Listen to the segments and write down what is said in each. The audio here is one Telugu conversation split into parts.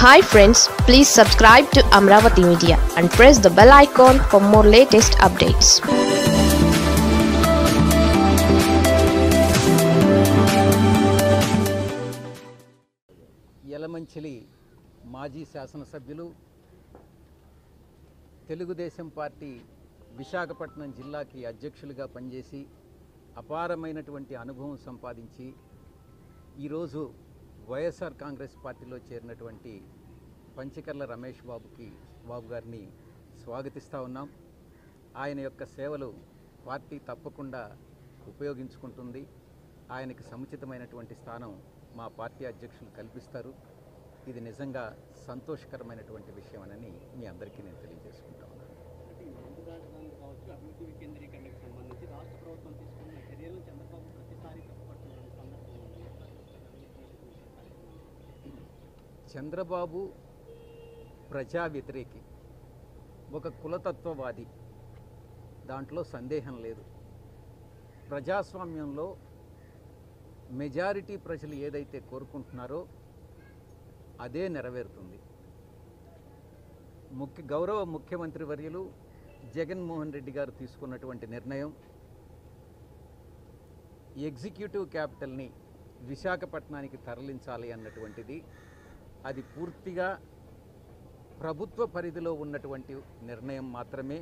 hi friends please subscribe to Amaravati media and press the bell icon for more latest updates Yalamanchili మాజీ శాసనసభ్యులు తెలుగుదేశం పార్టీ విశాఖపట్నం జిల్లాకి అధ్యక్షులుగా పనిచేసి అపారమైనటువంటి అనుభవం సంపాదించి ఈరోజు వైఎస్ఆర్ కాంగ్రెస్ పార్టీలో చేరినటువంటి పంచకర్ల రమేష్ బాబుకి బాబు గారిని స్వాగతిస్తూ ఉన్నాం ఆయన యొక్క సేవలు పార్టీ తప్పకుండా ఉపయోగించుకుంటుంది ఆయనకి సముచితమైనటువంటి స్థానం మా పార్టీ అధ్యక్షులు కల్పిస్తారు ఇది నిజంగా సంతోషకరమైనటువంటి విషయమని మీ అందరికీ నేను తెలియజేసుకుంటా ఉన్నాను అంటే ఈ ముందు రాజధాని కావచ్చు అభివృద్ధి వికేంద్రీకరణకు సంబంధించి రాష్ట్ర ప్రభుత్వం తీసుకున్న చర్యలను చంద్రబాబు ప్రతిసారి తప్పుపడుతున్న సందర్భం ఉంది చంద్రబాబు ప్రజా వ్యతిరేకి ఒక కులతత్వవాది దాంట్లో సందేహం లేదు ప్రజాస్వామ్యంలో మెజారిటీ ప్రజలు ఏదైతే కోరుకుంటున్నారో అదే నెరవేరుతుంది ముఖ్య గౌరవ ముఖ్యమంత్రి వర్యులు జగన్మోహన్ రెడ్డి గారు తీసుకున్నటువంటి నిర్ణయం ఎగ్జిక్యూటివ్ క్యాపిటల్ని విశాఖపట్నానికి తరలించాలి అన్నటువంటిది అది పూర్తిగా ప్రభుత్వ పరిధిలో ఉన్నటువంటి నిర్ణయం మాత్రమే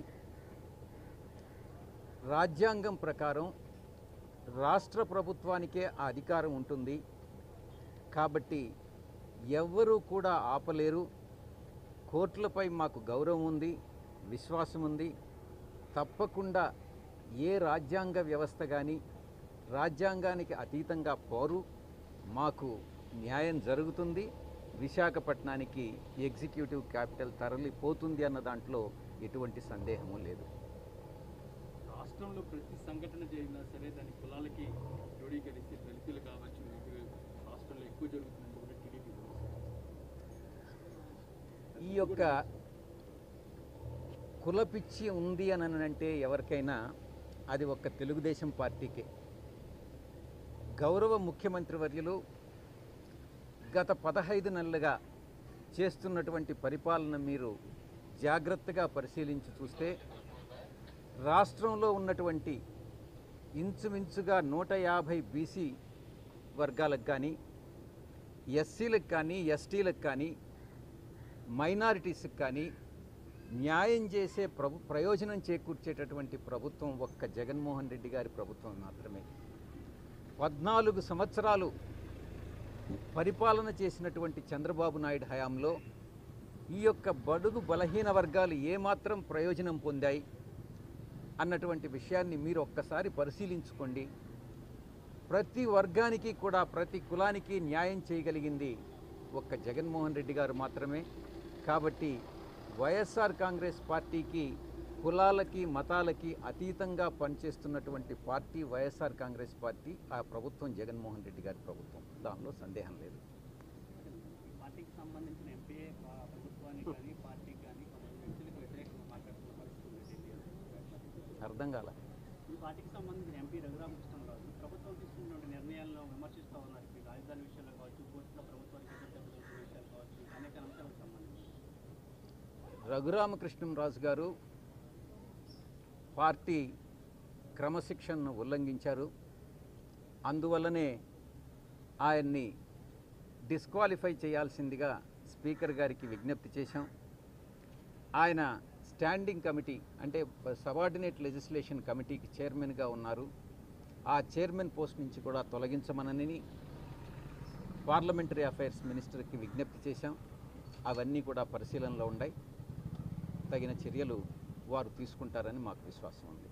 రాజ్యాంగం ప్రకారం రాష్ట్ర ప్రభుత్వానికే ఆ అధికారం ఉంటుంది కాబట్టి ఎవ్వరూ కూడా ఆపలేరు కోర్టులపై మాకు గౌరవం ఉంది విశ్వాసం ఉంది తప్పకుండా ఏ రాజ్యాంగ వ్యవస్థ కానీ రాజ్యాంగానికి అతీతంగా పోరు మాకు న్యాయం జరుగుతుంది విశాఖపట్నానికి ఎగ్జిక్యూటివ్ క్యాపిటల్ తరలిపోతుంది అన్న దాంట్లో ఎటువంటి సందేహము లేదు రాష్ట్రంలో ప్రతి సంఘటన జరిగినా సరే దాని కులాలకి క్రోడీకరిస్తే దళితులు కావచ్చు ఇది రాష్ట్రంలో ఎక్కువ జరుగుతుందని కూడా టీడీపీ ఈ యొక్క కులపిచ్చి ఉంది అని అంటే ఎవరికైనా అది ఒక్క తెలుగుదేశం పార్టీకే గౌరవ ముఖ్యమంత్రి వర్యులు గత పదహైదు నెలలుగా చేస్తున్నటువంటి పరిపాలన మీరు జాగ్రత్తగా పరిశీలించి చూస్తే రాష్ట్రంలో ఉన్నటువంటి ఇంచుమించుగా నూట యాభై బీసీ వర్గాలకు కానీ ఎస్సీలకు కానీ ఎస్టీలకు కానీ మైనారిటీస్కి కానీ న్యాయం చేసే ప్రభు ప్రయోజనం చేకూర్చేటటువంటి ప్రభుత్వం ఒక్క జగన్మోహన్ రెడ్డి గారి ప్రభుత్వం మాత్రమే పద్నాలుగు సంవత్సరాలు పరిపాలన చేసినటువంటి చంద్రబాబు నాయుడు హయాంలో ఈ యొక్క బడుగు బలహీన వర్గాలు ఏమాత్రం ప్రయోజనం పొందాయి అన్నటువంటి విషయాన్ని మీరు ఒక్కసారి పరిశీలించుకోండి ప్రతి వర్గానికి కూడా ప్రతి కులానికి న్యాయం చేయగలిగింది ఒక్క జగన్మోహన్ రెడ్డి గారు మాత్రమే కాబట్టి వైఎస్ఆర్ కాంగ్రెస్ పార్టీకి కులాలకి మతాలకి అతీతంగా పనిచేస్తున్నటువంటి పార్టీ వైఎస్ఆర్ కాంగ్రెస్ పార్టీ ఆ ప్రభుత్వం జగన్మోహన్ రెడ్డి గారి ప్రభుత్వం దానిలో సందేహం లేదు ఈ పార్టీకి సంబంధించిన ఎంపీఏ ప్రభుత్వానికి కానీ పార్టీకి కానీ కొంతమంది వ్యక్తులకు వ్యతిరేకంగా మాట్లాడుతున్న పరిస్థితి ఉంది ఢిల్లీలో అర్థం కాల ఈ పార్టీకి సంబంధించిన ఎంపీ రఘురామకృష్ణరాజు ప్రభుత్వం తీసుకున్న నిర్ణయాలను విమర్శిస్తూ ఉన్నారు ఈ రాజధాని విషయంలో కావచ్చు కోర్టులో ప్రభుత్వానికి ఎదురు దెబ్బతింటున్న విషయాలు కావచ్చు అనేక అంశాలకు సంబంధించి రఘురామకృష్ణంరాజు గారు పార్టీ క్రమశిక్షణను ఉల్లంఘించారు అందువల్లనే ఆయన్ని డిస్క్వాలిఫై చేయాల్సిందిగా స్పీకర్ గారికి విజ్ఞప్తి చేశాం ఆయన స్టాండింగ్ కమిటీ అంటే సబార్డినేట్ లెజిస్లేషన్ కమిటీకి చైర్మన్గా ఉన్నారు ఆ చైర్మన్ పోస్ట్ నుంచి కూడా తొలగించమనని పార్లమెంటరీ అఫైర్స్ మినిస్టర్కి విజ్ఞప్తి చేశాం అవన్నీ కూడా పరిశీలనలో ఉన్నాయి తగిన చర్యలు వారు తీసుకుంటారని మాకు విశ్వాసం ఉంది